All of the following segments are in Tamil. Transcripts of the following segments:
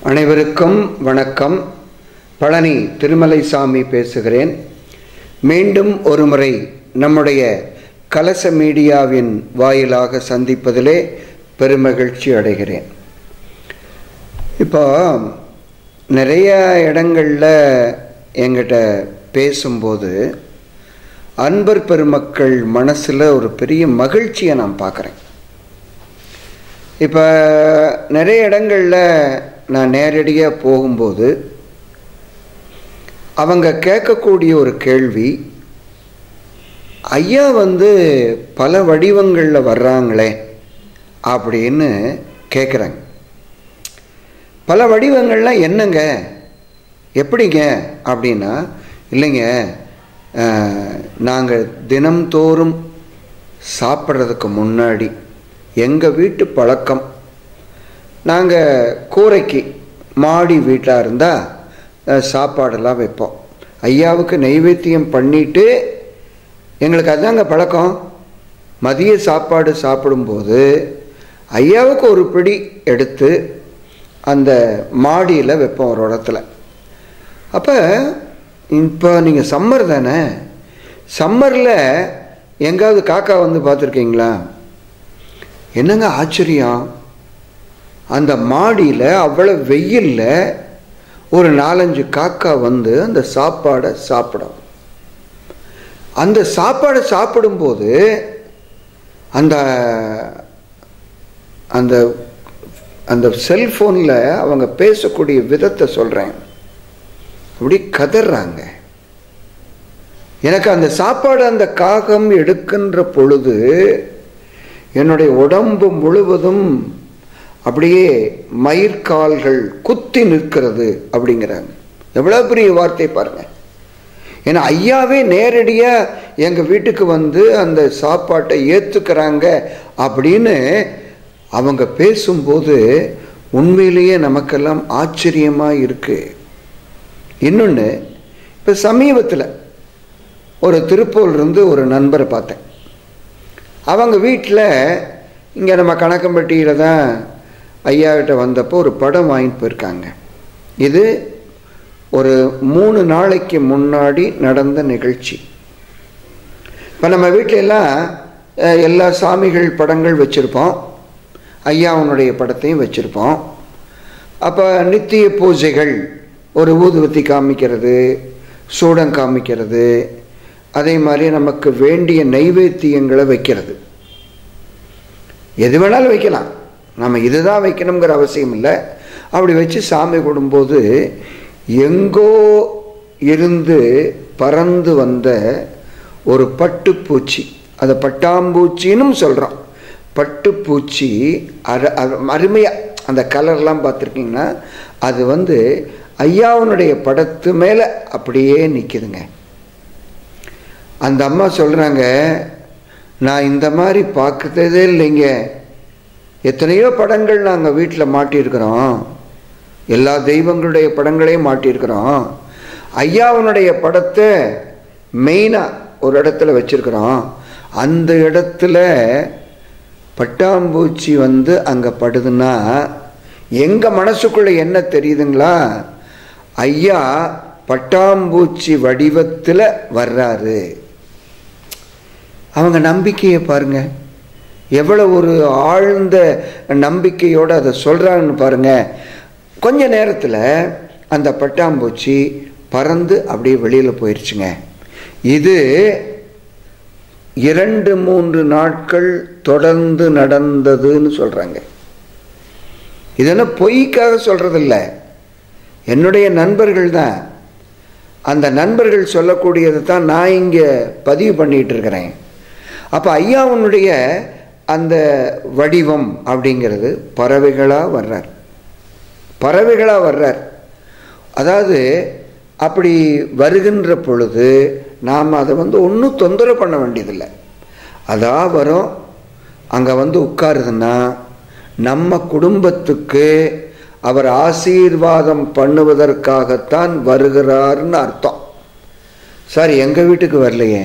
அனைவருக்கும் வணக்கம் பழனி திருமலை சாமி பேசுகிறேன் மீண்டும் ஒருமுறை நம்முடைய கலச மீடியாவின் வாயிலாக சந்திப்பதிலே பெருமகிழ்ச்சி அடைகிறேன் இப்போ நிறைய இடங்களில் எங்கிட்ட பேசும்போது அன்பர் பெருமக்கள் மனசில் ஒரு பெரிய மகிழ்ச்சியை நான் பார்க்குறேன் இப்போ நிறைய இடங்களில் நான் நேரடியாக போகும்போது அவங்க கேட்கக்கூடிய ஒரு கேள்வி ஐயா வந்து பல வடிவங்களில் வர்றாங்களே அப்படின்னு கேட்குறாங்க பல வடிவங்கள்லாம் என்னங்க எப்படிங்க அப்படின்னா இல்லைங்க நாங்கள் தினம்தோறும் சாப்பிட்றதுக்கு முன்னாடி எங்கள் வீட்டு பழக்கம் நாங்கள் கூரைக்கு மாடி வீட்டாக இருந்தால் சாப்பாடெல்லாம் வைப்போம் ஐயாவுக்கு நைவேத்தியம் பண்ணிட்டு எங்களுக்கு அதாங்க பழக்கம் மதிய சாப்பாடு சாப்பிடும்போது ஐயாவுக்கு ஒரு பிடி எடுத்து அந்த மாடியில் வைப்போம் ஒரு இடத்துல அப்போ இப்போ நீங்கள் சம்மர் தானே சம்மரில் எங்காவது காக்கா வந்து பார்த்துருக்கீங்களா என்னங்க ஆச்சரியம் அந்த மாடியில் அவ்வளோ வெயிலில் ஒரு நாலஞ்சு காக்கா வந்து அந்த சாப்பாடை சாப்பிடும் அந்த சாப்பாடை சாப்பிடும்போது அந்த அந்த அந்த செல்ஃபோனில் அவங்க பேசக்கூடிய விதத்தை சொல்கிறேன் அப்படி கதறாங்க எனக்கு அந்த சாப்பாடு அந்த காகம் எடுக்கின்ற பொழுது என்னுடைய உடம்பு முழுவதும் அப்படியே மயிர்கால்கள் குத்தி நிற்கிறது அப்படிங்கிறாங்க எவ்வளோ பெரிய வார்த்தை பாருங்க ஏன்னா ஐயாவே நேரடியாக எங்கள் வீட்டுக்கு வந்து அந்த சாப்பாட்டை ஏற்றுக்கிறாங்க அப்படின்னு அவங்க பேசும்போது உண்மையிலேயே நமக்கெல்லாம் ஆச்சரியமாக இருக்கு இன்னொன்று இப்போ சமீபத்தில் ஒரு திருப்பூர்லேருந்து ஒரு நண்பரை பார்த்தேன் அவங்க வீட்டில் இங்கே நம்ம கணக்கம்பட்டியில் தான் ஐயாக்கிட்ட வந்தப்போ ஒரு படம் வாங்கிட்டு போயிருக்காங்க இது ஒரு மூணு நாளைக்கு முன்னாடி நடந்த நிகழ்ச்சி இப்போ நம்ம வீட்டில எல்லாம் எல்லா சாமிகள் படங்கள் வச்சுருப்போம் ஐயாவுனுடைய படத்தையும் வச்சுருப்போம் அப்போ நித்திய பூஜைகள் ஒரு ஊதுவத்தி காமிக்கிறது சூடம் காமிக்கிறது அதே மாதிரி நமக்கு வேண்டிய நைவேத்தியங்களை வைக்கிறது எது வேணாலும் வைக்கலாம் நம்ம இதுதான் வைக்கணுங்கிற அவசியம் இல்லை அப்படி வச்சு சாமி குடும்போது எங்கோ இருந்து பறந்து வந்த ஒரு பட்டுப்பூச்சி அதை பட்டாம்பூச்சின்னு சொல்கிறோம் பட்டுப்பூச்சி அரு அருமையாக அந்த கலர்லாம் பார்த்துருக்கீங்கன்னா அது வந்து ஐயாவனுடைய படத்து மேலே அப்படியே நிற்கிதுங்க அந்த அம்மா சொல்கிறாங்க நான் இந்த மாதிரி பார்க்கறதே இல்லைங்க எத்தனையோ படங்கள் நாங்கள் வீட்டில் மாட்டியிருக்கிறோம் எல்லா தெய்வங்களுடைய படங்களையும் மாட்டியிருக்கிறோம் ஐயாவனுடைய படத்தை மெயினாக ஒரு இடத்துல வச்சுருக்கிறோம் அந்த இடத்துல பட்டாம்பூச்சி வந்து அங்கே படுதுன்னா எங்கள் மனசுக்குள்ளே என்ன தெரியுதுங்களா ஐயா பட்டாம்பூச்சி வடிவத்தில் வர்றாரு அவங்க நம்பிக்கையை பாருங்க எவ்வளோ ஒரு ஆழ்ந்த நம்பிக்கையோடு அதை சொல்கிறாங்கன்னு பாருங்க கொஞ்ச நேரத்தில் அந்த பட்டாம்பூச்சி பறந்து அப்படியே வெளியில் போயிடுச்சுங்க இது இரண்டு மூன்று நாட்கள் தொடர்ந்து நடந்ததுன்னு சொல்கிறாங்க இதெல்லாம் பொய்க்காக சொல்கிறதில்ல என்னுடைய நண்பர்கள் தான் அந்த நண்பர்கள் சொல்லக்கூடியதை தான் நான் இங்கே பதிவு பண்ணிகிட்டு இருக்கிறேன் அப்போ ஐயாவுனுடைய அந்த வடிவம் அப்படிங்கிறது பறவைகளாக வர்றார் பறவைகளாக வர்றார் அதாவது அப்படி வருகின்ற பொழுது நாம் அதை வந்து ஒன்றும் தொந்தரவு பண்ண வேண்டியதில்லை அதான் வரும் அங்கே வந்து உட்காருதுன்னா நம்ம குடும்பத்துக்கு அவர் ஆசீர்வாதம் பண்ணுவதற்காகத்தான் வருகிறார்னு அர்த்தம் சார் எங்கள் வீட்டுக்கு வரலையே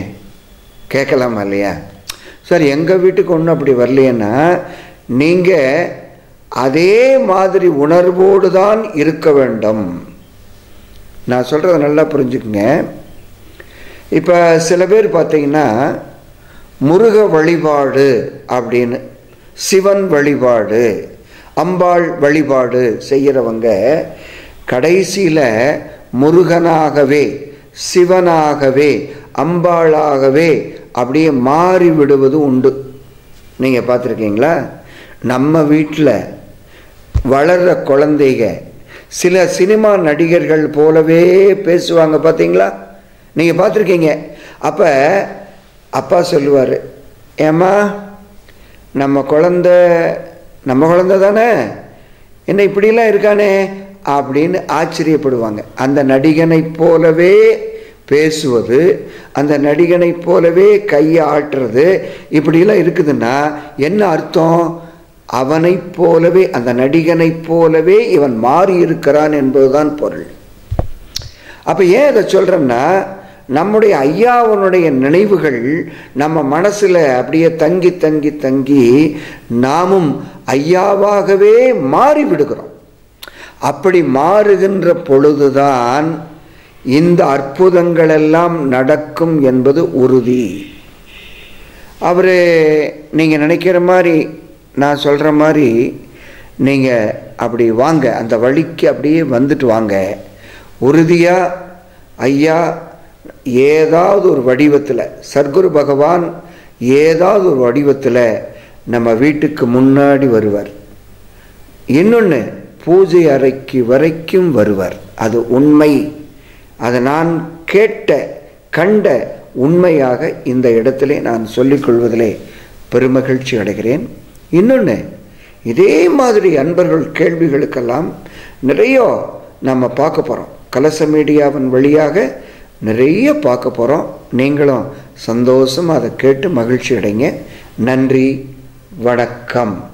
கேட்கலாமா இல்லையா சார் எங்கள் வீட்டுக்கு ஒன்றும் அப்படி வரலையேன்னா நீங்கள் அதே மாதிரி உணர்வோடு தான் இருக்க வேண்டும் நான் சொல்கிறத நல்லா புரிஞ்சுக்குங்க இப்போ சில பேர் பார்த்தீங்கன்னா முருக வழிபாடு அப்படின்னு சிவன் வழிபாடு அம்பாள் வழிபாடு செய்கிறவங்க கடைசியில் முருகனாகவே சிவனாகவே அம்பாளாகவே அப்படியே மாறி விடுவது உண்டு நீங்கள் பார்த்துருக்கீங்களா நம்ம வீட்டில் வளர்கிற குழந்தைங்க சில சினிமா நடிகர்கள் போலவே பேசுவாங்க பார்த்தீங்களா நீங்கள் பார்த்துருக்கீங்க அப்போ அப்பா சொல்லுவார் ஏம்மா நம்ம குழந்த நம்ம குழந்த தானே என்ன இப்படிலாம் இருக்கானே அப்படின்னு ஆச்சரியப்படுவாங்க அந்த நடிகனைப் போலவே பேசுவது அந்த நடிகனைப் போலவே கையை ஆட்டுறது இப்படிலாம் இருக்குதுன்னா என்ன அர்த்தம் அவனைப் போலவே அந்த நடிகனைப் போலவே இவன் மாறி இருக்கிறான் என்பதுதான் பொருள் அப்போ ஏன் இதை சொல்கிறேன்னா நம்முடைய ஐயாவனுடைய நினைவுகள் நம்ம மனசில் அப்படியே தங்கி தங்கி தங்கி நாமும் ஐயாவாகவே மாறி விடுகிறோம் அப்படி மாறுகின்ற பொழுதுதான் இந்த அற்புதங்கள் எல்லாம் நடக்கும் என்பது உறுதி அவர் நீங்கள் நினைக்கிற மாதிரி நான் சொல்கிற மாதிரி நீங்கள் அப்படி வாங்க அந்த வழிக்கு அப்படியே வந்துட்டு வாங்க உறுதியாக ஐயா ஏதாவது ஒரு வடிவத்தில் சர்க்குரு பகவான் ஏதாவது ஒரு வடிவத்தில் நம்ம வீட்டுக்கு முன்னாடி வருவார் இன்னொன்று பூஜை அறைக்கு வரைக்கும் வருவார் அது உண்மை அதை நான் கேட்ட கண்ட உண்மையாக இந்த இடத்திலே நான் சொல்லிக்கொள்வதிலே பெருமகிழ்ச்சி அடைகிறேன் இன்னொன்று இதே மாதிரி அன்பர்கள் கேள்விகளுக்கெல்லாம் நிறைய நம்ம பார்க்க போகிறோம் கலச மீடியாவின் வழியாக நிறைய பார்க்க போகிறோம் நீங்களும் சந்தோஷமாக அதை கேட்டு மகிழ்ச்சி அடைங்க நன்றி வணக்கம்